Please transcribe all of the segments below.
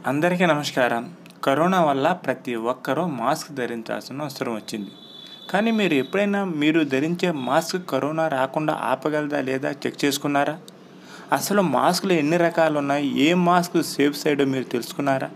అందరికీ నమస్కారం కరోనా వల్ల ప్రతి ఒక్కరూ మాస్క్ ధరించాల్సిన అవసరం వచ్చింది కానీ మీరు ఎప్పుడైనా మీరు ధరించే మాస్క్ కరోనా రాకుండా ఆపగలదా లేదా చెక్ చేసుకున్నారా అసలు మాస్కులు ఎన్ని రకాలు ఉన్నాయి ఏ మాస్క్ సేఫ్ సైడ్ మీరు తెలుసుకున్నారా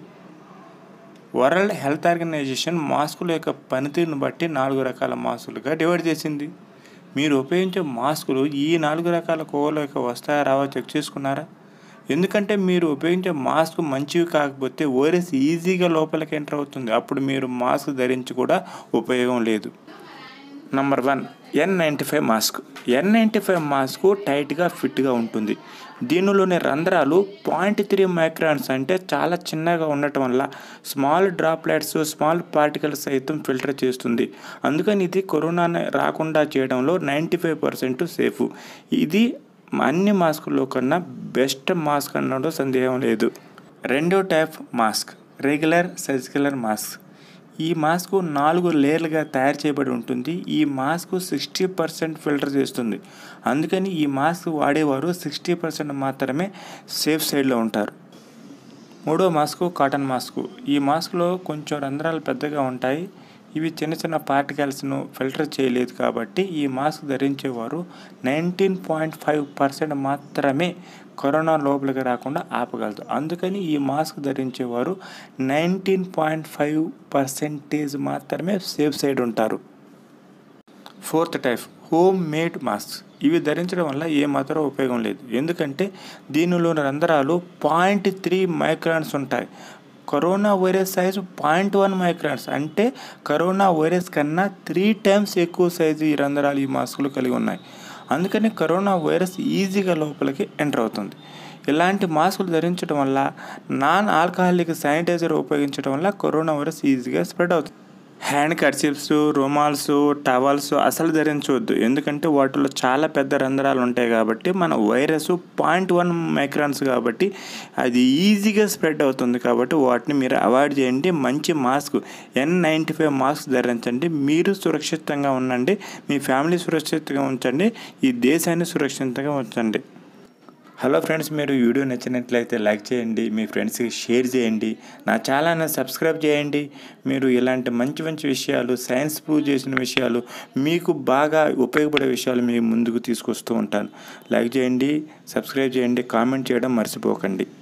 వరల్డ్ హెల్త్ ఆర్గనైజేషన్ మాస్కుల యొక్క పనితీరును బట్టి నాలుగు రకాల మాస్కులుగా డివైడ్ చేసింది మీరు ఉపయోగించే మాస్కులు ఈ నాలుగు రకాల కోవల యొక్క వస్తాయా రావో చెక్ చేసుకున్నారా ఎందుకంటే మీరు ఉపయోగించే మాస్క్ మంచివి కాకపోతే వైరస్ ఈజీగా లోపలికి ఎంటర్ అవుతుంది అప్పుడు మీరు మాస్క్ ధరించి కూడా ఉపయోగం లేదు number one N ninety five mask N ninety five mask టైట్గా ఫిట్గా ఉంటుంది దీనిలోని రంధ్రాలు పాయింట్ త్రీ మైక్రాన్స్ అంటే చాలా చిన్నగా ఉండటం వల్ల స్మాల్ డ్రాప్లెట్స్ స్మాల్ పార్టికల్స్ సైతం ఫిల్టర్ చేస్తుంది అందుకని ఇది కరోనా రాకుండా చేయడంలో నైంటీ ఫైవ్ పర్సెంట్ సేఫ్ ఇది అన్ని మాస్కుల్లో కన్నా బెస్ట్ మాస్క్ అనడంలో సందేహం లేదు రెండో type mask regular surgical mask ఈ మాస్క్ నాలుగు లేయర్లుగా తయారు చేయబడి ఉంటుంది ఈ మాస్క్ సిక్స్టీ పర్సెంట్ ఫిల్టర్ చేస్తుంది అందుకని ఈ మాస్క్ వాడేవారు సిక్స్టీ పర్సెంట్ మాత్రమే సేఫ్ సైడ్లో ఉంటారు మూడో మాస్క్ కాటన్ మాస్క్ ఈ మాస్క్లో కొంచెం రంధ్రాలు పెద్దగా ఉంటాయి ఇవి చిన్న చిన్న పార్టికల్స్ను ఫిల్టర్ చేయలేదు కాబట్టి ఈ మాస్క్ ధరించేవారు నైన్టీన్ పాయింట్ ఫైవ్ పర్సెంట్ మాత్రమే కరోనా లోపలికి రాకుండా ఆపగలదు అందుకని ఈ మాస్క్ ధరించేవారు నైన్టీన్ పాయింట్ ఫైవ్ పర్సెంటేజ్ మాత్రమే సేఫ్ సైడ్ ఉంటారు fourth type home made mask ఇవి ధరించడం వల్ల ఏ మాత్రం ఉపయోగం లేదు ఎందుకంటే దీనిలోని రంధ్రాలు పాయింట్ త్రీ మైక్రాన్స్ ఉంటాయి corona virus size point one microns అంటే కరోనా వైరస్ కన్నా త్రీ టైమ్స్ ఎక్కువ సైజు ఈ రంధ్రాలు ఈ మాస్కులు కలిగి ఉన్నాయి అందుకని కరోనా వైరస్ ఈజీగా లోపలికి ఎంటర్ అవుతుంది ఇలాంటి మాస్కులు ధరించడం వల్ల నాన్ ఆల్కహాలిక్ శానిటైజర్ ఉపయోగించడం వల్ల కరోనా వైరస్ ఈజీగా స్ప్రెడ్ అవుతుంది హ్యాండ్ కర్చిప్స్ రుమాల్స్ టవల్స్ అసలు ధరించవద్దు ఎందుకంటే వాటిలో చాలా పెద్ద రంధ్రాలు ఉంటాయి కాబట్టి మన వైరస్ పాయింట్ వన్ మైక్రాన్స్ కాబట్టి అది ఈజీగా స్ప్రెడ్ అవుతుంది కాబట్టి వాటిని మీరు అవాయిడ్ చేయండి మంచి mask N ninety five mask ధరించండి మీరు సురక్షితంగా ఉండండి మీ ఫ్యామిలీ సురక్షితంగా ఉంచండి ఈ దేశాన్ని సురక్షితంగా ఉంచండి హలో ఫ్రెండ్స్ మీరు వీడియో నచ్చినట్లయితే లైక్ చేయండి మీ ఫ్రెండ్స్కి షేర్ చేయండి నా ఛానల్ని సబ్స్క్రైబ్ చేయండి మీరు ఇలాంటి మంచి మంచి విషయాలు సైన్స్ ప్రూవ్ చేసిన విషయాలు మీకు బాగా ఉపయోగపడే విషయాలు మీ ముందుకు తీసుకొస్తూ ఉంటాను లైక్ చేయండి సబ్స్క్రైబ్ చేయండి కామెంట్ చేయడం మర్చిపోకండి